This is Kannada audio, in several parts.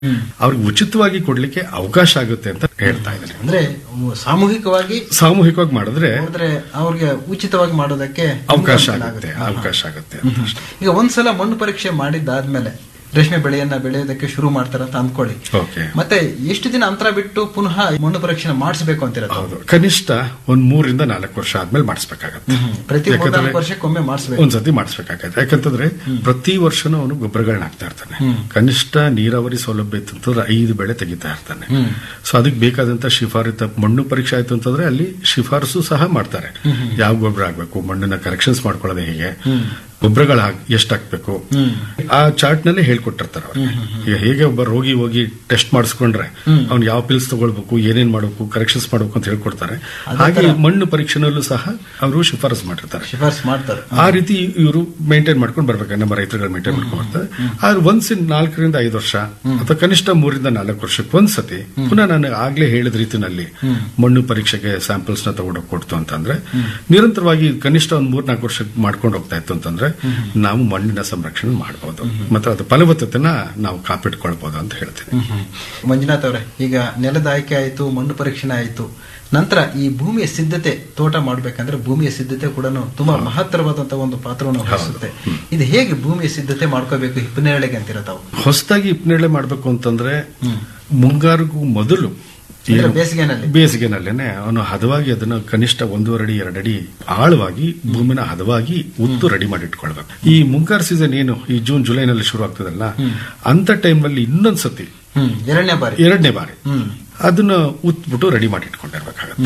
ಅವ್ರಿಗೆ ಉಚಿತವಾಗಿ ಕೊಡ್ಲಿಕ್ಕೆ ಅವಕಾಶ ಆಗುತ್ತೆ ಅಂತ ಹೇಳ್ತಾ ಇದ್ದೀನಿ ಅಂದ್ರೆ ಸಾಮೂಹಿಕವಾಗಿ ಸಾಮೂಹಿಕವಾಗಿ ಮಾಡಿದ್ರೆ ಹೋದ್ರೆ ಅವ್ರಿಗೆ ಉಚಿತವಾಗಿ ಮಾಡೋದಕ್ಕೆ ಅವಕಾಶ ಅನುಕೂಲ ಆಗುತ್ತೆ ಹಾ, ಹಾ. ಅವಕಾಶ ಆಗುತ್ತೆ ಅಂತ ಅಷ್ಟೇ. ಈಗ ಒಂದ್ಸಲ ಮಣ್ಣು ಪರೀಕ್ಷೆ ಮಾಡಿದ್ದಾದ್ಮೇಲೆ ರೇಷ್ಮೆ ಬೆಳೆಯನ್ನ ಬೆಳೆಯೋದಕ್ಕೆ ಶುರು ಮಾಡ್ತಾರ ಅಂತ ಅಂದ್ಕೊಳ್ಳಿ ಓಕೆ ಮತ್ತೆ ಎಷ್ಟು ದಿನ ಅಂತರ ಬಿಟ್ಟು ಪುನಃ ಮಣ್ಣು ಪರೀಕ್ಷೆ ಮಾಡಿಸ್ಬೇಕು ಅಂತಿರತ್ತೆ ಹೌದು ಕನಿಷ್ಠ ಒಂದ್ ಮೂರಿಂದ ನಾಲ್ಕು ವರ್ಷ ಆದ್ಮೇಲೆ ಮಾಡಿಸ್ಬೇಕಾಗತ್ತೆ ಪ್ರತಿ ಯಾಕಂದ್ರೆ ಮೂರ್ನಾಲ್ಕು ವರ್ಷಕ್ಕೊಮ್ಮೆ ಮಾಡಿಸ್ಬೇಕು ಒಂದ್ಸತಿ ಮಾಡಿಸ್ಬೇಕಾಗತ್ತೆ ಯಾಕಂತಂದ್ರೆ ಪ್ರತಿ ವರ್ಷನೂ ಅವನು ಗೊಬ್ಬರಗಳನ್ನ ಹಾಕ್ತಾ ಇರ್ತಾನೆ ಕನಿಷ್ಠ ನೀರಾವರಿ ಸೌಲಭ್ಯ ಇತ್ತು ಅಂತಂದ್ರೆ ಐದು ಬೆಳೆ ತೆಗಿತಾ ಇರ್ತಾನೆ ಸೊ ಅದಕ್ಕೆ ಬೇಕಾದಂತ ಶಿಫಾರತ ಮಣ್ಣು ಪರೀಕ್ಷೆ ಆಯ್ತು ಅಂತಂದ್ರೆ ಅಲ್ಲಿ ಶಿಫಾರಸು ಸಹ ಮಾಡ್ತಾರೆ ಯಾವ ಗೊಬ್ಬರ ಹಾಕ್ಬೇಕು ಮಣ್ಣನ್ನ ಕರೆಕ್ಷನ್ಸ್ ಮಾಡ್ಕೊಳ್ಳೋದು ಹೇಗೆ ಗೊಬ್ಬರಗಳ ಎಷ್ಟು ಹಾಕ್ಬೇಕು ಆ ಚಾರ್ಟ್ ನಲ್ಲಿ ಹೇಳ್ಕೊಟ್ಟಿರ್ತಾರೆ ಅವ್ರಿಗೆ ಈಗ ಹೇಗೆ ಒಬ್ಬ ರೋಗಿ ಹೋಗಿ ಟೆಸ್ಟ್ ಮಾಡಿಸ್ಕೊಂಡ್ರೆ ಅವ್ನು ಯಾವ ಪಿಲ್ಸ್ ತಗೊಳ್ಬೇಕು ಏನೇನ್ ಮಾಡಬೇಕು ಕರೆಕ್ಷನ್ಸ್ ಮಾಡಬೇಕು ಅಂತ ಹೇಳ್ಕೊಡ್ತಾರೆ ಹಾಗೆ ಮಣ್ಣು ಪರೀಕ್ಷೆನಲ್ಲೂ ಸಹ ಅವರು ಶಿಫಾರಸು ಮಾಡಿರ್ತಾರೆ ಶಿಫಾರಸ್ ಮಾಡ್ತಾರೆ ಆ ರೀತಿ ಇವರು ಮೇಂಟೈನ್ ಮಾಡ್ಕೊಂಡು ಬರ್ಬೇಕು ನಮ್ಮ ರೈತರುಗಳು ಮೇಂಟೈನ್ ಮಾಡ್ಕೊಂಡು ಬರ್ತಾರೆ ಆದ್ರೆ ಒಂದ್ಸ ನಾಲ್ಕರಿಂದ ಐದು ವರ್ಷ ಅಥವಾ ಕನಿಷ್ಠ ಮೂರಿಂದ ನಾಲ್ಕು ವರ್ಷಕ್ಕೆ ಒಂದ್ಸತಿ ಪುನಃ ನಾನು ಆಗ್ಲೇ ಹೇಳಿದ ರೀತಿನಲ್ಲಿ ಮಣ್ಣು ಪರೀಕ್ಷೆಗೆ ಸ್ಯಾಂಪಲ್ಸ್ ನ ತಗೊಂಡೋಗಿ ಕೊಡ್ತು ಅಂತಂದ್ರೆ ನಿರಂತರವಾಗಿ ಕನಿಷ್ಠ ಒಂದ್ ಮೂರ್ ನಾಲ್ಕು ವರ್ಷಕ್ಕೆ ಮಾಡ್ಕೊಂಡು ಹೋಗ್ತಾ ಇತ್ತು ಅಂತಂದ್ರೆ ನಾವು ಮಣ್ಣಿನ ಸಂರಕ್ಷಣೆ ಮಾಡಬಹುದು ಮತ್ತೆ ಅದು ಫಲವತ್ತತೆನ ನಾವು ಕಾಪಿಟ್ಕೊಳ್ಬಹುದು ಅಂತ ಹೇಳ್ತೀನಿ ಮಂಜುನಾಥ್ ಅವರೇ ಈಗ ನೆಲದ ಆಯ್ಕೆ ಆಯ್ತು ಮಣ್ಣು ಪರೀಕ್ಷಣೆ ಆಯ್ತು ನಂತರ ಈ ಭೂಮಿಯ ಸಿದ್ಧತೆ ತೋಟ ಮಾಡ್ಬೇಕಂದ್ರೆ ಭೂಮಿಯ ಸಿದ್ಧತೆ ಕೂಡ ತುಂಬಾ ಮಹತ್ತರವಾದಂತಹ ಒಂದು ಪಾತ್ರವನ್ನು ವಹಿಸುತ್ತೆ ಇದು ಹೇಗೆ ಭೂಮಿಯ ಸಿದ್ಧತೆ ಮಾಡ್ಕೋಬೇಕು ಹಿಪ್ಪನೇಳೆಗೆ ಅಂತೀರ ತಾವು ಹೊಸದಾಗಿ ಇಪ್ನೇಳೆ ಮಾಡ್ಬೇಕು ಅಂತಂದ್ರೆ ಮುಂಗಾರಿಗೂ ಮೊದಲು ಅಂದ್ರೆ ಏನು- ಬೇಸಿಗೆನಲ್ಲಿ ಬೇಸಿಗೆನಲ್ಲೇನೆ ಅವನು ಹದವಾಗಿ ಅದನ್ನ ಕನಿಷ್ಠ ಒಂದೂವರೆ ಅಡಿ ಎರಡು ಅಡಿ ಆಳವಾಗಿ ಭೂಮಿನ ಹದವಾಗಿ ಉತ್ತು ರೆಡಿ ಮಾಡಿ ಇಟ್ಕೊಳ್ಬೇಕು ಈ ಮುಂಗಾರು ಸೀಸನ್ ಏನು ಈ ಜೂನ್ ಜುಲೈನಲ್ಲಿ ಶುರು ಆಗ್ತದಲ್ಲ ಅಂತ ಟೈಮ್ನಲ್ಲಿ ಇನ್ನೊಂದ್ಸತಿ ಹ್ಮ್ ಎರಡನೇ ಬಾರಿ ಎರಡನೇ ಬಾರಿ ಹ್ಮ್ ಅದನ್ನ ಉತ್ಬಿಟ್ಟು ರೆಡಿ ಮಾಡಿ ಇಟ್ಕೊಂಡಿರ್ಬೇಕಾಗತ್ತೆ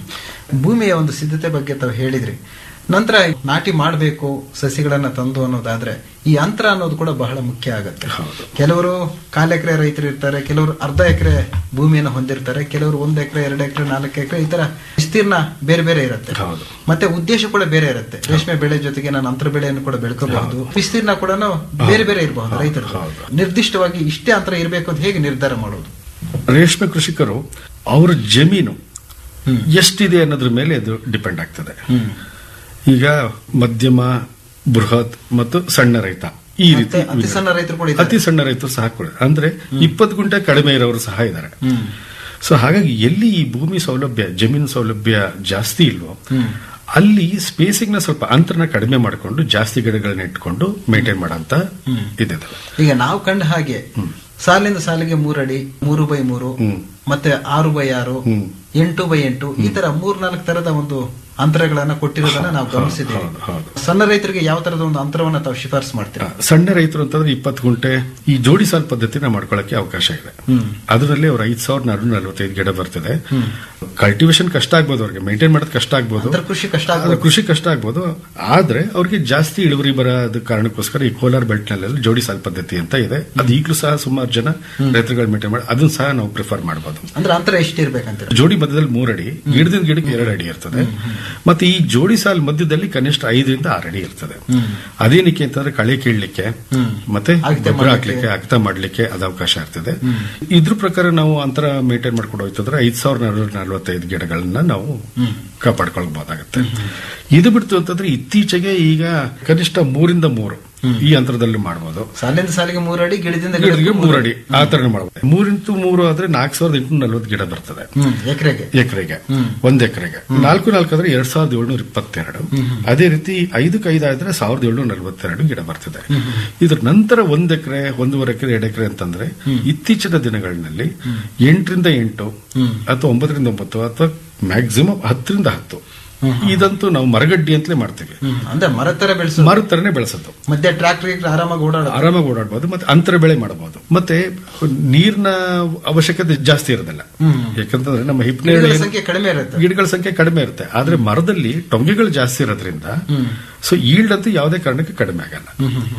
ಭೂಮಿಯ ಒಂದು ಸಿದ್ಧತೆ ಬಗ್ಗೆ ತಾವು ಹೇಳಿದ್ರಿ ನಂತರ ನಾಟಿ ಮಾಡಬೇಕು ಸಸಿಗಳನ್ನ ತಂದು ಅನ್ನೋದಾದ್ರೆ ಈ ಅಂತರ ಅನ್ನೋದು ಕೂಡ ಬಹಳ ಮುಖ್ಯ ಆಗುತ್ತೆ ಹೌದು. ಕೆಲವರು ಕಾಲ್ ಎಕರೆ ರೈತರು ಇರ್ತಾರೆ ಕೆಲವರು ಅರ್ಧ ಎಕರೆ ಭೂಮಿಯನ್ನು ಹೊಂದಿರ್ತಾರೆ ಕೆಲವರು ಒಂದ್ ಎಕರೆ ಎರಡು ಎಕರೆ ನಾಲ್ಕು ಎಕರೆ ಈ ತರ ವಿಸ್ತೀರ್ಣ ಬೇರೆ ಬೇರೆ ಇರುತ್ತೆ ಹೌದು. ಮತ್ತೆ ಉದ್ದೇಶ ಕೂಡ ಬೇರೆ ಇರುತ್ತೆ ರೇಷ್ಮೆ ಬೆಳೆ ಜೊತೆಗೆ ನಾನು ಅಂತರ ಬೆಳೆಯನ್ನು ಕೂಡ ಬೆಳ್ಕೋಬಹುದು ವಿಸ್ತೀರ್ಣ ಕೂಡ ಬೇರೆ ಬೇರೆ ಇರಬಹುದು ರೈತರು ಹೌದು. ನಿರ್ದಿಷ್ಟವಾಗಿ ಇಷ್ಟೇ ಅಂತರ ಇರಬೇಕು ಅಂತ ಹೇಗೆ ನಿರ್ಧಾರ ಮಾಡೋದು ರೇಷ್ಮೆ ಕೃಷಿಕರು ಅವ್ರ ಜಮೀನು ಹ್ಮ್. ಎಷ್ಟಿದೆ ಅನ್ನೋದ್ರ ಮೇಲೆ ಅದು ಡಿಪೆಂಡ್ ಆಗ್ತದೆ ಹ್ಮ್ ಈಗ ಮಧ್ಯಮ ಬೃಹತ್ ಮತ್ತು ಸಣ್ಣ ರೈತ ಈ ರೀತಿ ಮತ್ತೆ ಅತಿ ಸಣ್ಣ ರೈತರು ಕೂಡ ಇದ್ದಾರೆ. ಅತಿ ಸಣ್ಣ ರೈತರು ಸಹ ಕೂಡ ಅಂದ್ರೆ ಇಪ್ಪತ್ತು ಗುಂಟೆ ಕಡಿಮೆ ಇರೋರು ಸಹ ಇದ್ದಾರೆ ಹ್ಮ್ ಸೊ ಹಾಗಾಗಿ ಎಲ್ಲಿ ಈ ಭೂಮಿ ಸೌಲಭ್ಯ ಜಮೀನು ಸೌಲಭ್ಯ ಜಾಸ್ತಿ ಇಲ್ವೋ ಹ್ಮ್. ಅಲ್ಲಿ ಸ್ಪೇಸಿಂಗ್ ನ ಸ್ವಲ್ಪ ಅಂತರನ ಕಡಿಮೆ ಮಾಡಿಕೊಂಡು ಜಾಸ್ತಿ ಗಿಡಗಳನ್ನ ಇಟ್ಕೊಂಡು ಮೇಂಟೈನ್ ಮಾಡಂತ ಇದೆ ಈಗ ನಾವು ಕಂಡ ಹಾಗೆ ಸಾಲಿಂದ ಸಾಲಿಗೆ ಮೂರಡಿ ಮೂರು ಬೈ ಮೂರು ಹ್ಮ್. ಮತ್ತೆ ಆರು ಬೈ ಆರು ಹ್ಮ್. ಎಂಟು ಬೈ ಎಂಟು ಈ ತರ ಮೂರ್ ನಾಲ್ಕು ತರದ ಒಂದು ಅಂತರಗಳನ್ನ ಕೊಟ್ಟಿರೋದನ್ನ ನಾವು ಗಮನಿಸಿದ್ದೇವೆ ಹೌದು, ಹೌದು. ಸಣ್ಣ ರೈತರಿಗೆ ಯಾವ ತರದ ಒಂದು ಅಂತರವನ್ನ ತಾವು ಶಿಫಾರಸು ಮಾಡ್ತೀರಾ ಸಣ್ಣ ರೈತರು ಅಂತಂದ್ರೆ ಇಪ್ಪತ್ತು ಗುಂಟೆ ಈ ಜೋಡಿ ಸಾಲ್ ಪದ್ಧತಿನ ಮಾಡ್ಕೊಳ್ಳಕ್ಕೆ ಅವಕಾಶ ಇದೆ ಅದರಲ್ಲಿ ಅವ್ರ ಐದ್ ಸಾವಿರದ ನಾನ್ನೂರ ನಲವತ್ತೈದು ಗಿಡ ಬರ್ತದೆ ಕಲ್ಟಿವೇಶನ್ ಕಷ್ಟ ಆಗ್ಬೋದು ಅವ್ರಿಗೆ ಮೇಂಟೈನ್ ಮಾಡೋದು ಕಷ್ಟ ಆಗ್ಬೋದು ಅಂತರ ಕೃಷಿ ಕಷ್ಟ ಅದು ಆಗ್ಬೋದು ಕೃಷಿ ಕಷ್ಟ ಆಗ್ಬೋದು ಆದ್ರೆ ಅವ್ರಿಗೆ ಜಾಸ್ತಿ ಇಳುವರಿ ಬರೋದ ಕಾರಣಕ್ಕೋಸ್ಕರ ಈ ಕೋಲಾರ ಬೆಲ್ಟ್ ನಲ್ಲಿ ಜೋಡಿ ಸಾಲ್ ಪದ್ಧತಿ ಅಂತ ಇದೆ ಅದು ಈಗಲೂ ಸಹ ಸುಮಾರು ಜನ ರೈತರುಗಳು ಮೇಂಟೈನ್ ಮಾಡಿ ಅದನ್ನ ಸಹ ನಾವು ಪ್ರಿಫರ್ ಮಾಡಬಹುದು ಅಂದ್ರೆ ಅಂತರ ಎಷ್ಟಿರ್ಬೇಕಂತೀರ ಜೋಡಿ ಮಧ್ಯದಲ್ಲಿ ಮೂರಡಿ ಗಿಡದಿಂದ ಗಿಡಕ್ಕೆ ಎರಡು ಅಡಿ ಇರ್ತದೆ ಮತ್ತೆ ಈ ಜೋಡಿ ಸಾಲ್ ಮಧ್ಯದಲ್ಲಿ ಕನಿಷ್ಠ ಐದರಿಂದ ಆರು ಅಡಿ ಇರ್ತದೆ ಅದೇನಕ್ಕೆ ಅಂತಂದ್ರೆ ಕಳೆ ಕೀಳ್ಲಿಕ್ಕೆ ಮತ್ತೆ ಅಗತ್ಯ ಗೊಬ್ಬರ ಮಾಡ್ಲಿಕ್ಕೆ. ಹಾಕ್ಲಿಕ್ಕೆ ಅಗ್ತ ಮಾಡ್ಲಿಕ್ಕೆ ಅದು ಅವಕಾಶ ಇರ್ತದೆ ಇದ್ರ ಪ್ರಕಾರ ನಾವು ಅಂತರ ಮೇಂಟೈನ್ ಮಾಡ್ಕೊಂಡು ಹೋಯ್ತಂದ್ರೆ ಐದ್ ಸಾವಿರದ ನಾನ್ನೂರ ನಲವತ್ತೈದು ಗಿಡಗಳನ್ನ ನಾವು ಕಾಪಾಡ್ಕೊಳ್ಬಹುದಾಗತ್ತೆ ಇದು ಬಿಡ್ತು ಅಂತಂದ್ರೆ ಇತ್ತೀಚೆಗೆ ಈಗ ಕನಿಷ್ಠ ಮೂರಿಂದ ಮೂರು ಈ ಅಂತರದಲ್ಲಿ ಮಾಡಬಹುದು ಸಾಲಿಂದ ಸಾಲಿಗೆ ಮೂರಡಿ ಗಿಡದಿಂದ ಗಿಡಕ್ಕೆ ಗಿಡಕ್ಕೆ ಮೂರಡಿ ಆ ತರ ಮಾಡಬಹುದು ಮೂರಿಂಟು ಮೂರು ಆದ್ರೆ ನಾಲ್ಕು ಸಾವಿರದ ಎಂಟುನೂರ ನಲವತ್ತು ಗಿಡ ಬರ್ತದೆ ಹ್ಮ್ ಎಕರೆಗೆ ಎಕರೆಗೆ ಒಂದ್ ಎಕರೆಗೆ ನಾಲ್ಕು ನಾಲ್ಕು ಆದ್ರೆ ಎರಡ್ ಸಾವಿರದ ಏಳ್ನೂರ ಇಪ್ಪತ್ತೆರಡು ಅದೇ ರೀತಿ ಐದಕ್ಕೆ ಐದು ಆದ್ರೆ ಸಾವಿರದ ಏಳ್ನೂರ ನಲವತ್ತೆರಡು ಗಿಡ ಬರ್ತದೆ ಇದ್ರ ನಂತರ ಒಂದ್ ಎಕರೆ ಒಂದೂವರೆ ಎಕರೆ ಎರಡು ಎಕರೆ ಅಂತಂದ್ರೆ ಇತ್ತೀಚಿನ ದಿನಗಳಲ್ಲಿ ಎಂಟರಿಂದ ಎಂಟು ಅಥವಾ ಒಂಬತ್ತರಿಂದ ಒಂಬತ್ತು ಅಥವಾ ಮ್ಯಾಕ್ಸಿಮಮ್ ಹತ್ತರಿಂದ ಹತ್ತು ಇದಂತೂ ನಾವು ಮರಗಡ್ಡಿ ಅಂತಲೇ ಮಾಡ್ತೀವಿ ಹ್ಮ್ ಅಂದ್ರೆ ಮರ ತರ ಬೆಳೆಸೋದು ಮರದ ತರನೇ ಬೆಳೆಸೋದು ಮಧ್ಯೆ ಟ್ರಾಕ್ಟರ್ ಆರಾಮಾಗಿ ಓಡಾಡೋದು ಆರಾಮಾಗಿ ಓಡಾಡಬಹುದು ಮತ್ತೆ ಅಂತರ ಬೆಳೆ ಮಾಡಬಹುದು ಮತ್ತೆ ನೀರಿನ ಅವಶ್ಯಕತೆ ಜಾಸ್ತಿ ಇರೋದಿಲ್ಲ ಯಾಕಂತಂದ್ರೆ ನಮ್ಮ ಹಿಪ್ನೇಳೆ ಗಿಡಗಳ ಸಂಖ್ಯೆ ಕಡಿಮೆ ಇರುತ್ತೆ ಗಿಡಗಳ ಸಂಖ್ಯೆ ಕಡಿಮೆ ಇರುತ್ತೆ ಆದ್ರೆ ಮರದಲ್ಲಿ ಟೊಂಗೆಗಳು ಜಾಸ್ತಿ ಇರೋದ್ರಿಂದ ಸೊ ಈಲ್ಡ್ ಅಂತೂ ಯಾವುದೇ ಕಾರಣಕ್ಕೆ ಕಡಿಮೆ ಆಗಲ್ಲ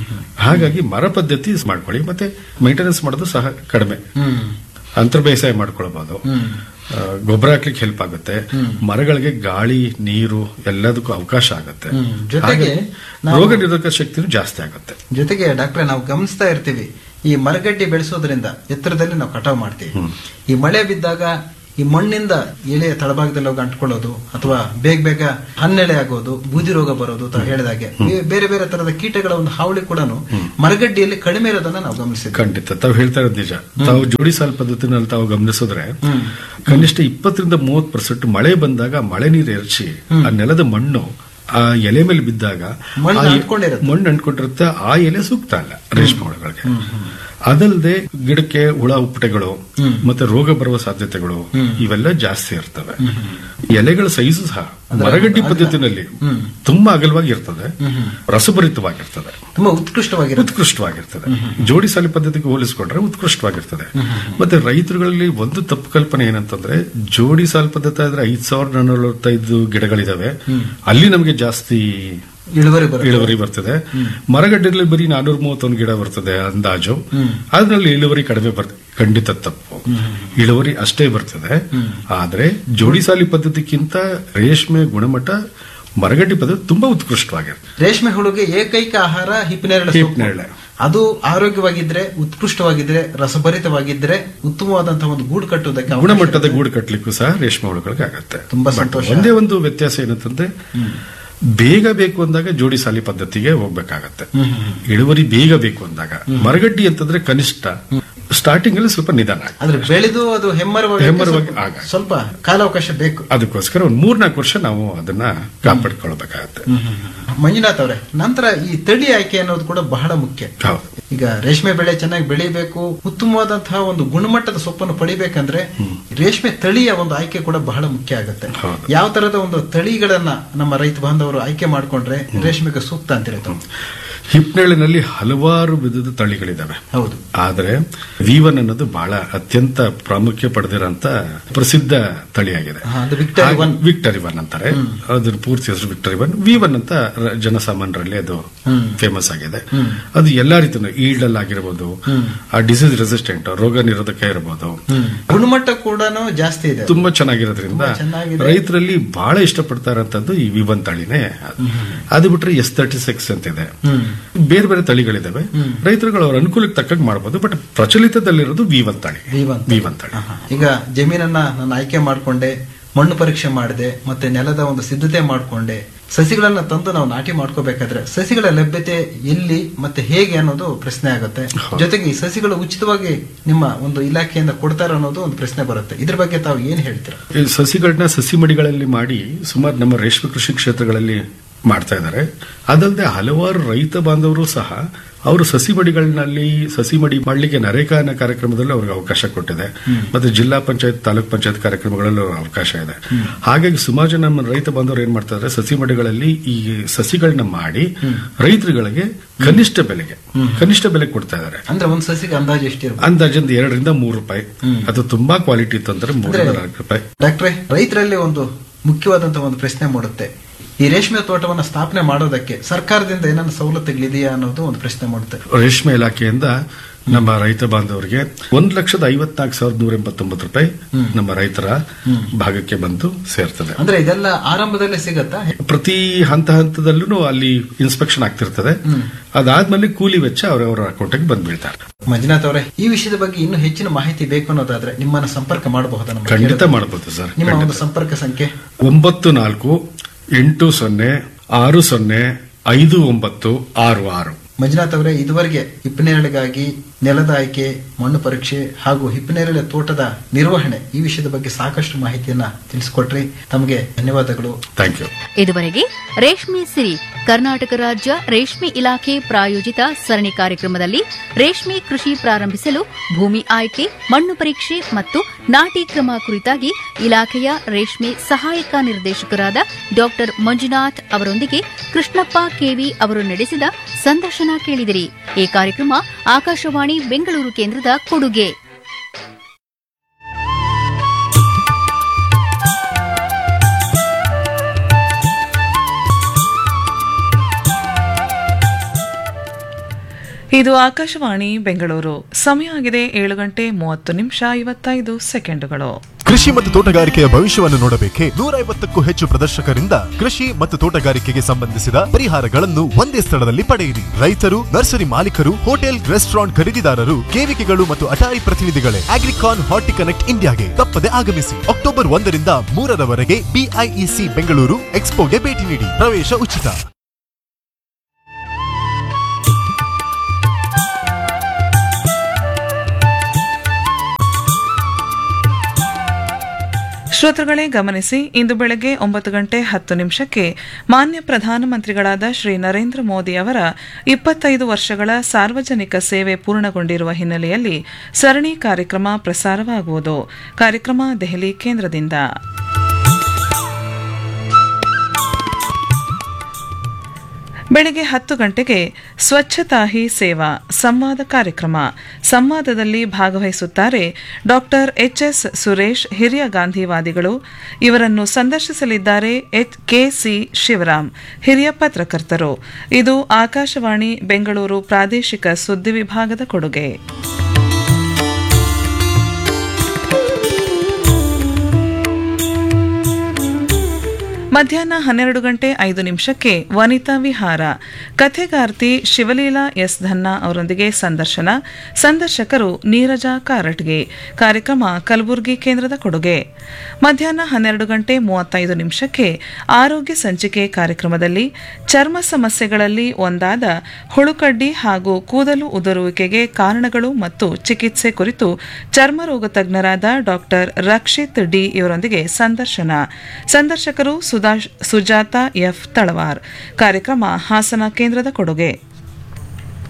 ಹಾಗಾಗಿ ಮರ ಪದ್ಧತಿ ಮಾಡ್ಕೊಳ್ಳಿ ಮತ್ತೆ ಮೇಂಟೆನೆನ್ಸ್ ಮಾಡೋದು ಸಹ ಕಡಿಮೆ ಹ್ಮ್ ಅಂತರ ಬೇಸಾಯ ಮಾಡ್ಕೊಳ್ಬಹುದು ಆ, ಗೊಬ್ಬರ ಹಾಕ್ಲಿಕ್ಕೆ ಹೆಲ್ಪ್ ಆಗುತ್ತೆ ಮರಗಳಿಗೆ ಗಾಳಿ ನೀರು ಎಲ್ಲದಕ್ಕೂ ಅವಕಾಶ ಆಗುತ್ತೆ ಹ್ಮ್. ಜೊತೆಗೆ ಹಾಗೆ ನಾವು- ರೋಗ ನಿರೋಧಕ ಶಕ್ತಿನೂ ಜಾಸ್ತಿ ಆಗುತ್ತೆ ಜೊತೆಗೆ ಡಾಕ್ಟ್ರೆ ನಾವು ಗಮನಿಸ್ತಾ ಇರ್ತೀವಿ ಈ ಮರಗಡ್ಡೆ ಬೆಳೆಸೋದ್ರಿಂದ ಎತ್ತರದಲ್ಲಿ ನಾವು ಕಟಾವ್ ಮಾಡ್ತೀವಿ ಈ ಮಳೆ ಬಿದ್ದಾಗ ಈ ಮಣ್ಣಿಂದ ಎಲೆಯ ತಳಭಾಗದಲ್ಲಿ ಹೋಗಿ ಅಂಟ್ಕೊಳ್ಳೋದು ಅಥವಾ ಬೇಗ ಬೇಗ ಹನ್ನೆಳೆ ಆಗೋದು ಬೂದಿ ರೋಗ ಬರೋದು ಅಂತ ಹೇಳಿದಾಗೆ ಬೇ- ಬೇರೆ ಬೇರೆ ತರದ ಕೀಟಗಳ ಒಂದು ಹಾವಳಿ ಕೂಡ ಮರಗಡ್ಡಿಯಲ್ಲಿ ಕಡಿಮೆ ಇರೋದನ್ನ ನಾವು ಗಮನಿಸಿದ್ವಿ ಖಂಡಿತ ತಾವು ಹೇಳ್ತಾ ಇರೋದು ನಿಜ ತಾವು ಜೋಡಿ ಸಾಲ್ ಪದ್ಧತಿನಲ್ಲಿ ತಾವು ಗಮನಿಸಿದ್ರೆ ಕನಿಷ್ಠ ಇಪ್ಪತ್ತರಿಂದ ಮೂವತ್ತು ಪರ್ಸೆಂಟ್ ಮಳೆ ಬಂದಾಗ ಮಳೆ ನೀರು ಎರಚಿ ಆ ನೆಲದ ಮಣ್ಣು ಆ ಎಲೆ ಮೇಲೆ ಬಿದ್ದಾಗ ಮಣ್ಣು ಆ ಎ- ಅಂಟ್ಕೊಂಡಿರುತ್ತೆ. ಮಣ್ಣು ಅಂಟ್ಕೊಂಡಿರುತ್ತೆ ಆ ಎಲೆ ಸೂಕ್ತ ಅಲ್ಲ ರೇಷ್ಮೆ ಹುಳುಗಳಿಗೆ ಅದಲ್ಲದೆ ಗಿಡಕ್ಕೆ ಹುಳ ಉಪ್ಪಟೆಗಳು ಮತ್ತೆ ರೋಗ ಬರುವ ಸಾಧ್ಯತೆಗಳು ಇವೆಲ್ಲ ಜಾಸ್ತಿ ಇರ್ತವೆ ಎಲೆಗಳ ಸೈಜು ಸಹ ಮರಗಡ್ಡಿ ಪದ್ಧತಿನಲ್ಲಿ ತುಂಬಾ ಅಗಲವಾಗಿ ಇರ್ತದೆ ರಸಭರಿತವಾಗಿರ್ತದೆ ತುಂಬಾ ಉತ್ಕೃಷ್ಟವಾಗಿರುತ್ತೆ ಉತ್ಕೃಷ್ಟವಾಗಿರ್ತದೆ ಜೋಡಿ ಸಾಲಿ ಪದ್ಧತಿಗೆ ಹೋಲಿಸಿಕೊಂಡ್ರೆ ಉತ್ಕೃಷ್ಟವಾಗಿರ್ತದೆ ಮತ್ತೆ ರೈತರುಗಳಲ್ಲಿ ಒಂದು ತಪ್ಪು ಕಲ್ಪನೆ ಏನಂತಂದ್ರೆ ಜೋಡಿ ಸಾಲ್ ಪದ್ಧತಿ ಆದ್ರೆ ಐದ್ ಸಾವಿರದ ನಲವತ್ತೈದು ಗಿಡಗಳಿದಾವೆ ಅಲ್ಲಿ ನಮಗೆ ಜಾಸ್ತಿ ಇಳುವರಿ ಬರುತ್ತೆ ಇಳುವರಿ ಬರ್ತದೆ ಮರಗಡ್ಡೆಯಲ್ಲಿ ಬರೀ ನಾನೂರ ಮೂವತ್ತೊಂದು ಗಿಡ ಬರ್ತದೆ ಅಂದಾಜು ಅದ್ರಲ್ಲಿ ಇಳುವರಿ ಕಡಿಮೆ ಬರ್ತದೆ ಖಂಡಿತ ತಪ್ಪು ಇಳುವರಿ ಅಷ್ಟೇ ಬರ್ತದೆ ಆದ್ರೆ ಜೋಡಿ ಸಾಲಿ ಪದ್ಧತಿಗಿಂತ ರೇಷ್ಮೆ ಗುಣಮಟ್ಟ ಮರಗಡ್ಡಿ ಪದ್ಧತಿ ತುಂಬಾ ಉತ್ಕೃಷ್ಟವಾಗಿರುತ್ತೆ ರೇಷ್ಮೆ ಹುಳುಗೆ ಏಕೈಕ ಆಹಾರ ಹಿಪ್ಪಿನೇರಳೆ ಸೊಪ್ಪು. ಹಿಪ್ಪಿನೇರಳೆ. ಅದು ಆರೋಗ್ಯವಾಗಿದ್ರೆ ಉತ್ಕೃಷ್ಟವಾಗಿದ್ರೆ ರಸಭರಿತವಾಗಿದ್ರೆ ಉತ್ತಮವಾದಂತಹ ಒಂದು ಗೂಡು ಕಟ್ಟುವುದಕ್ಕೆ ಅವಕಾಶ ಗುಣಮಟ್ಟದ ಇರುತ್ತೆ. ಗೂಡು ಕಟ್ಟಲಿಕ್ಕೂ ಸಹ ರೇಷ್ಮೆ ಹುಳುಗಳಿಗೆ ಆಗತ್ತೆ ತುಂಬಾ But ಸಂತೋಷ. ಒಂದೇ ಒಂದು ವ್ಯತ್ಯಾಸ ಏನಂತಂದ್ರೆ ಬೇಗ ಬೇಕು ಅಂದಾಗ ಜೋಡಿ ಸಾಲಿ ಪದ್ಧತಿಗೆ ಹೋಗ್ಬೇಕಾಗತ್ತೆ ಇಳುವರಿ ಬೇಗ ಬೇಕು ಅಂದಾಗ ಮರಗಡ್ಡಿ ಅಂತಂದ್ರೆ ಕನಿಷ್ಠ ಸ್ಟಾರ್ಟಿಂಗ್ ಅಲ್ಲಿ ಸ್ವಲ್ಪ ನಿಧಾನ ಆಗುತ್ತೆ. ಆದ್ರೆ ಬೆಳೆದು ಅದು ಹೆಮ್ಮರವಾಗಿ ಹೆಮ್ಮರವಾಗಿ ಸ್ವಲ್ಪ- ಆಗ. ಸ್ವಲ್ಪ ಕಾಲಾವಕಾಶ ಬೇಕು ಅದಕ್ಕೋಸ್ಕರ ಒಂದು ಮೂರ್ನಾಲ್ಕು ವರ್ಷ ನಾವು ಅದನ್ನ ಕಾಪಾಡ್ಕೊಳ್ಬೇಕಾಗತ್ತೆ ಮಂಜುನಾಥ್ ಅವರೇ ನಂತರ ಈ ತಳಿ ಆಯ್ಕೆ ಅನ್ನೋದು ಕೂಡ ಬಹಳ ಮುಖ್ಯ ಹೌದು ಈಗ ರೇಷ್ಮೆ ಬೆಳೆ ಚೆನ್ನಾಗಿ ಬೆಳಿಬೇಕು ಉತ್ತಮವಾದಂತಹ ಒಂದು ಗುಣಮಟ್ಟದ ಸೊಪ್ಪನ್ನು ಪಡಿಬೇಕಂದ್ರೆ ರೇಷ್ಮೆ ತಳಿಯ ಒಂದು ಆಯ್ಕೆ ಕೂಡ ಬಹಳ ಮುಖ್ಯ ಆಗುತ್ತೆ ಹೌದು. ಯಾವ ತರದ ಒಂದು ತಳಿಗಳನ್ನ ನಮ್ಮ ರೈತ ಬಾಂಧವರು ಆಯ್ಕೆ ಮಾಡ್ಕೊಂಡ್ರೆ ರೇಷ್ಮೆಗೆ ಸೂಕ್ತ ಅಂತೀರಿ ತಾವು? ಹಿಪ್ನೇಳಿನಲ್ಲಿ ಹಲವಾರು ವಿಧದ ತಳಿಗಳಿದಾವೆ ಹೌದು ಆದರೆ ವಿವನ್ ಅನ್ನೋದು ಬಹಳ ಅತ್ಯಂತ ಪ್ರಾಮುಖ್ಯ ಪಡೆದಿರೋಂತ ಪ್ರಸಿದ್ಧ ತಳಿಯಾಗಿದೆ ಹಾ, ಅದು ವಿಕ್ಟರಿ ಹಾಗೆ ಒನ್. ವಿಕ್ಟರಿ ಒನ್ ಅಂತಾರೆ ಅದ್ರ ಪೂರ್ತಿ ಹೆಸರು ವಿಕ್ಟರಿ ಒನ್ ವಿ ಒನ್ ಅಂತ ರ- ಜನಸಾಮಾನ್ಯರಲ್ಲಿ ಅದು ಫೇಮಸ್ ಆಗಿದೆ ಅದು ಎಲ್ಲಾ ರೀತಿಯೂ ಈಲ್ಡ್ ಅಲ್ಲಿ ಆಗಿರಬಹುದು ಆ ಡಿಸೀಸ್ ರೆಸಿಸ್ಟೆಂಟ್ ರೋಗ ನಿರೋಧಕ ಇರಬಹುದು ಗುಣಮಟ್ಟ ಕೂಡ ಜಾಸ್ತಿ ಇದೆ ತುಂಬಾ ಚೆನ್ನಾಗಿರೋದ್ರಿಂದ ತುಂಬಾ ಚೆನ್ನಾಗಿದೆ. ರೈತರಲ್ಲಿ ಬಹಳ ಇಷ್ಟಪಡ್ತಾ ಇರೋಂಥದ್ದು ಈ ವಿ ಒನ್ ತಳಿನೇ ಅದು. ಅದು ಬಿಟ್ರೆ ಎಸ್ ತರ್ಟಿ ಸಿಕ್ಸ್ ಅಂತ ಇದೆ ಬೇರೆ ಬೇರೆ ತಳಿಗಳಿದಾವೆ ರೈತರುಗಳು ಅವ್ರ ಅನುಕೂಲಕ್ಕೆ ತಕ್ಕಂಗೆ ಮಾಡಬಹುದು ಬಟ್ ಪ್ರಚಲಿತದಲ್ಲಿರೋದು ವಿ ಒನ್ ತಳಿ ವಿ ಒನ್ ವಿ ಒನ್ ತಳಿ ಆಹಾ. ಈಗ ಜಮೀನನ್ನ ನಾನು ಆಯ್ಕೆ ಮಾಡ್ಕೊಂಡೆ ಮಣ್ಣು ಪರೀಕ್ಷೆ ಮಾಡಿದೆ ಮತ್ತೆ ನೆಲದ ಒಂದು ಸಿದ್ಧತೆ ಮಾಡ್ಕೊಂಡೆ ಸಸಿಗಳನ್ನ ತಂದು ನಾವು ನಾಟಿ ಮಾಡ್ಕೋಬೇಕಾದ್ರೆ ಸಸಿಗಳ ಲಭ್ಯತೆ ಎಲ್ಲಿ ಮತ್ತೆ ಹೇಗೆ ಅನ್ನೋದು ಪ್ರಶ್ನೆ ಆಗುತ್ತೆ ಜೊತೆಗೆ ಈ ಸಸಿಗಳು ಉಚಿತವಾಗಿ ನಿಮ್ಮ ಒಂದು ಇಲಾಖೆಯಿಂದ ಕೊಡ್ತಾರ ಅನ್ನೋದು ಒಂದು ಪ್ರಶ್ನೆ ಬರುತ್ತೆ ಇದ್ರ ಬಗ್ಗೆ ತಾವು ಏನ್ ಹೇಳ್ತೀರಾ ಈ ಸಸಿಗಳನ್ನ ಸಸಿ ಮಡಿಗಳಲ್ಲಿ ಮಾಡಿ ಸುಮಾರು ನಮ್ಮ ರೇಷ್ಮೆ ಕೃಷಿ ಕ್ಷೇತ್ರಗಳಲ್ಲಿ ಮಾಡ್ತಾ ಇದ್ದಾರೆ ಅದಲ್ಲದೆ ಹಲವಾರು ರೈತ ಬಾಂಧವರು ಸಹ ಅವರು ಸಸಿ ಮಡಿಗಳಲ್ಲಿ ಸಸಿ ಮಡಿ ಮಾಡಲಿಕ್ಕೆ ನರೇಗಾ ಅನ್ನೋ ಕಾರ್ಯಕ್ರಮದಲ್ಲಿ ಅವ್ರಿಗೆ ಅವಕಾಶ ಕೊಟ್ಟಿದೆ ಮತ್ತೆ ಜಿಲ್ಲಾ ಪಂಚಾಯತ್ ತಾಲೂಕ್ ಪಂಚಾಯತ್ ಕಾರ್ಯಕ್ರಮಗಳಲ್ಲೂ ಅವಕಾಶ ಇದೆ ಹಾಗಾಗಿ ಸುಮಾರು ಜನ ನಮ್ಮ ರೈತ ಬಾಂಧವರು ಏನ್ ಮಾಡ್ತಾ ಇದ್ದಾರೆ ಸಸಿ ಮಡಿಗಳಲ್ಲಿ ಈ ಸಸಿಗಳನ್ನ ಮಾಡಿ ರೈತರುಗಳಿಗೆ ಕನಿಷ್ಠ ಬೆಲೆಗೆ ಕನಿಷ್ಠ ಬೆಲೆ ಕೊಡ್ತಾ ಇದ್ದಾರೆ ಅಂದ್ರೆ ಒಂದ್ ಸಸಿಗೆ ಅಂದಾಜು ಎಷ್ಟಿರ್ಬೋದು ಅಂದಾಜೊಂದು ಎರಡರಿಂದ ಮೂರು ರೂಪಾಯಿ ಅದು ತುಂಬಾ ಕ್ವಾಲಿಟಿ ಇತ್ತು ಅಂದ್ರೆ ಮೂರರಿಂದ ನಾಲ್ಕು ರೂಪಾಯಿ ಡಾಕ್ಟ್ರೆ ರೈತರಲ್ಲಿ ಒಂದು ಮುಖ್ಯವಾದಂತಹ ಒಂದು ಪ್ರಶ್ನೆ ಮೂಡುತ್ತೆ ಈ ರೇಷ್ಮೆ ತೋಟವನ್ನ ಸ್ಥಾಪನೆ ಮಾಡೋದಕ್ಕೆ ಸರ್ಕಾರದಿಂದ ಏನಾದ್ರು ಸವಲತ್ತುಗಳಿದೆಯಾ ಅನ್ನೋದು ಒಂದು ಪ್ರಶ್ನೆ ಮೂಡುತ್ತೆ ರೇಷ್ಮೆ ಇಲಾಖೆಯಿಂದ ನಮ್ಮ ರೈತ ಬಾಂಧವರಿಗೆ ಒಂದ್ ಲಕ್ಷದ ಐವತ್ನಾಲ್ಕು ಸಾವಿರದ ನೂರ ಎಂಬತ್ತೊಂಬತ್ತು ರೂಪಾಯಿ ನಮ್ಮ ರೈತರ ಭಾಗಕ್ಕೆ ಬಂದು ಸೇರ್ತದೆ ಅಂದ್ರೆ ಇದೆಲ್ಲ ಆರಂಭದಲ್ಲೇ ಸಿಗತ್ತಾ ಪ್ರತಿ ಹಂತ ಹಂತದಲ್ಲೂ ಅಲ್ಲಿ ಇನ್ಸ್ಪೆಕ್ಷನ್ ಆಗ್ತಿರ್ತದೆ ಅದಾದ್ಮೇಲೆ ಕೂಲಿ ವೆಚ್ಚ ಅವರವರ ಅಕೌಂಟ್ಗೆ ಬಂದ್ ಬೀಳ್ತಾರೆ ಮಂಜುನಾಥ್ ಅವರೇ ಈ ವಿಷಯದ ಬಗ್ಗೆ ಇನ್ನೂ ಹೆಚ್ಚಿನ ಮಾಹಿತಿ ಬೇಕು ಅನ್ನೋದಾದ್ರೆ ನಿಮ್ಮನ್ನ ಸಂಪರ್ಕ ಮಾಡಬಹುದಾ ನಮ್ಮ ಖಂಡಿತ ಕೇಳುಗರು? ಮಾಡಬಹುದು ಸರ್ ನಿಮ್ಮ ಖಂಡಿತ. ಒಂದು ಸಂಪರ್ಕ ಸಂಖ್ಯೆ ಒಂಬತ್ತು ನಾಲ್ಕು ಎಂಟು ಸೊನ್ನೆ ಆರು ಸೊನ್ನೆ ಐದು ಒಂಬತ್ತು ಆರು ಆರು ಮಂಜುನಾಥ್ ಅವರೇ ಇದುವರೆಗೆ ಹಿಪ್ಪನೇರಳೆಗಾಗಿ ನೆಲದ ಆಯ್ಕೆ ಮಣ್ಣು ಪರೀಕ್ಷೆ ಹಾಗೂ ಹಿಪ್ಪನೇರಳೆ ತೋಟದ ನಿರ್ವಹಣೆ ಈ ವಿಷಯದ ಬಗ್ಗೆ ಸಾಕಷ್ಟು ಮಾಹಿತಿಯನ್ನ ತಿಳಿಸಿಕೊಟ್ರಿ ತಮಗೆ ಧನ್ಯವಾದಗಳು ಥ್ಯಾಂಕ್ ಯು ಇದುವರೆಗೆ ರೇಷ್ಮೆ ಸಿರಿ ಕರ್ನಾಟಕ ರಾಜ್ಯ ರೇಷ್ಮೆ ಇಲಾಖೆ ಪ್ರಾಯೋಜಿತ ಸರಣಿ ಕಾರ್ಯಕ್ರಮದಲ್ಲಿ ರೇಷ್ಮೆ ಕೃಷಿ ಪ್ರಾರಂಭಿಸಲು ಭೂಮಿ ಆಯ್ಕೆ ಮಣ್ಣು ಪರೀಕ್ಷೆ ಮತ್ತು ನಾಟಿ ಕ್ರಮ ಕುರಿತಾಗಿ ಇಲಾಖೆಯ ರೇಷ್ಮೆ ಸಹಾಯಕ ನಿರ್ದೇಶಕರಾದ ಡಾ ಮಂಜುನಾಥ್ ಅವರೊಂದಿಗೆ ಕೃಷ್ಣಪ್ಪ ಕೆವಿ ಅವರು ನಡೆಸಿದ ಸಂದರ್ಶನ ಕೇಳಿದಿರಿ ಈ ಕಾರ್ಯಕ್ರಮ ಆಕಾಶವಾಣಿ ಬೆಂಗಳೂರು ಕೇಂದ್ರದ ಕೊಡುಗೆ ಇದು ಆಕಾಶವಾಣಿ ಬೆಂಗಳೂರು ಸಮಯ ಆಗಿದೆ ಏಳು ಗಂಟೆ ಮೂವತ್ತು ನಿಮಿಷ ಐವತ್ತೈದು ಸೆಕೆಂಡುಗಳು ಕೃಷಿ ಮತ್ತು ತೋಟಗಾರಿಕೆಯ ಭವಿಷ್ಯವನ್ನು ನೋಡಬೇಕೆ ನೂರ ಐವತ್ತಕ್ಕೂ ಹೆಚ್ಚು ಪ್ರದರ್ಶಕರಿಂದ ಕೃಷಿ ಮತ್ತು ತೋಟಗಾರಿಕೆಗೆ ಸಂಬಂಧಿಸಿದ ಪರಿಹಾರಗಳನ್ನು ಒಂದೇ ಸ್ಥಳದಲ್ಲಿ ಪಡೆಯಿರಿ ರೈತರು ನರ್ಸರಿ ಮಾಲೀಕರು ಹೋಟೆಲ್ ರೆಸ್ಟೋರೆಂಟ್ ಖರೀದಿದಾರರು ಕೇವಿಕೆಗಳು ಮತ್ತು ಅಟಾರಿ ಪ್ರತಿನಿಧಿಗಳೇ ಅಗ್ರಿಕಾನ್ ಹಾರ್ಟಿ ಕನೆಕ್ಟ್ ಇಂಡಿಯಾಗೆ ತಪ್ಪದೆ ಆಗಮಿಸಿ ಅಕ್ಟೋಬರ್ ಒಂದರಿಂದ ಮೂರರವರೆಗೆ ಬಿಐಇಸಿ ಬೆಂಗಳೂರು ಎಕ್ಸ್ಪೋಗೆ ಭೇಟಿ ನೀಡಿ ಪ್ರವೇಶ ಉಚಿತ ಶ್ರೋತೃಗಳೇ ಗಮನಿಸಿ ಇಂದು ಬೆಳಗ್ಗೆ ಒಂಬತ್ತು ಗಂಟೆ ಹತ್ತು ನಿಮಿಷಕ್ಕೆ ಮಾನ್ಯ ಪ್ರಧಾನಮಂತ್ರಿಗಳಾದ ಶ್ರೀ ನರೇಂದ್ರ ಮೋದಿ ಅವರ ಇಪ್ಪತ್ತೈದು ವರ್ಷಗಳ ಸಾರ್ವಜನಿಕ ಸೇವೆ ಪೂರ್ಣಗೊಂಡಿರುವ ಹಿನ್ನೆಲೆಯಲ್ಲಿ ಸರಣಿ ಕಾರ್ಯಕ್ರಮ ಪ್ರಸಾರವಾಗುವುದು ಕಾರ್ಯಕ್ರಮ ದೆಹಲಿ ಕೇಂದ್ರದಿಂದ ಬೆಳಗ್ಗೆ ಹತ್ತು ಗಂಟೆಗೆ ಸ್ವಚ್ಛತಾ ಹಿ ಸೇವಾ ಸಂವಾದ ಕಾರ್ಯಕ್ರಮ ಸಂವಾದದಲ್ಲಿ ಭಾಗವಹಿಸುತ್ತಾರೆ ಡಾಕ್ಟರ್ ಎಚ್ ಎಸ್ ಸುರೇಶ್ ಹಿರಿಯ ಗಾಂಧಿವಾದಿಗಳು ಇವರನ್ನು ಸಂದರ್ಶಿಸಲಿದ್ದಾರೆ ಎಚ್ ಕೆಸಿ ಶಿವರಾಮ್ ಹಿರಿಯ ಪತ್ರಕರ್ತರು ಇದು ಆಕಾಶವಾಣಿ ಬೆಂಗಳೂರು ಪ್ರಾದೇಶಿಕ ಸುದ್ದಿ ವಿಭಾಗದ ಕೊಡುಗೆ ಮಧ್ಯಾಹ್ನ ಹನ್ನೆರಡು ಗಂಟೆ ಐದು ನಿಮಿಷಕ್ಕೆ ವನಿತಾ ವಿಹಾರ ಕಥೆಗಾರ್ತಿ ಶಿವಲೀಲಾ ಎಸ್ ಧನ್ನ ಅವರೊಂದಿಗೆ ಸಂದರ್ಶನ ಸಂದರ್ಶಕರು ನೀರಜಾ ಕಾರಟ್ಗೆ ಕಾರ್ಯಕ್ರಮ ಕಲಬುರಗಿ ಕೇಂದ್ರದ ಕೊಡುಗೆ ಮಧ್ಯಾಹ್ನ ಹನ್ನೆರಡು ಗಂಟೆ ಮೂವತ್ತೈದು ನಿಮಿಷಕ್ಕೆ ಆರೋಗ್ಯ ಸಂಚಿಕೆ ಕಾರ್ಯಕ್ರಮದಲ್ಲಿ ಚರ್ಮ ಸಮಸ್ಯೆಗಳಲ್ಲಿ ಒಂದಾದ ಹುಳುಕಡ್ಡಿ ಹಾಗೂ ಕೂದಲು ಉದುರುವಿಕೆಗೆ ಕಾರಣಗಳು ಮತ್ತು ಚಿಕಿತ್ಸೆ ಕುರಿತು ಚರ್ಮರೋಗ ತಜ್ಞರಾದ ಡಾಕ್ಟರ್ ರಕ್ಷಿತ್ ಡಿ ಇವರೊಂದಿಗೆ ಸಂದರ್ಶನ ಸಂದರ್ಶಕರು ಸುಧಾ ಸುಜಾತ ಎಫ್ ತಳವಾರ್ ಕಾರ್ಯಕ್ರಮ ಹಾಸನ ಕೇಂದ್ರದ ಕೊಡುಗೆ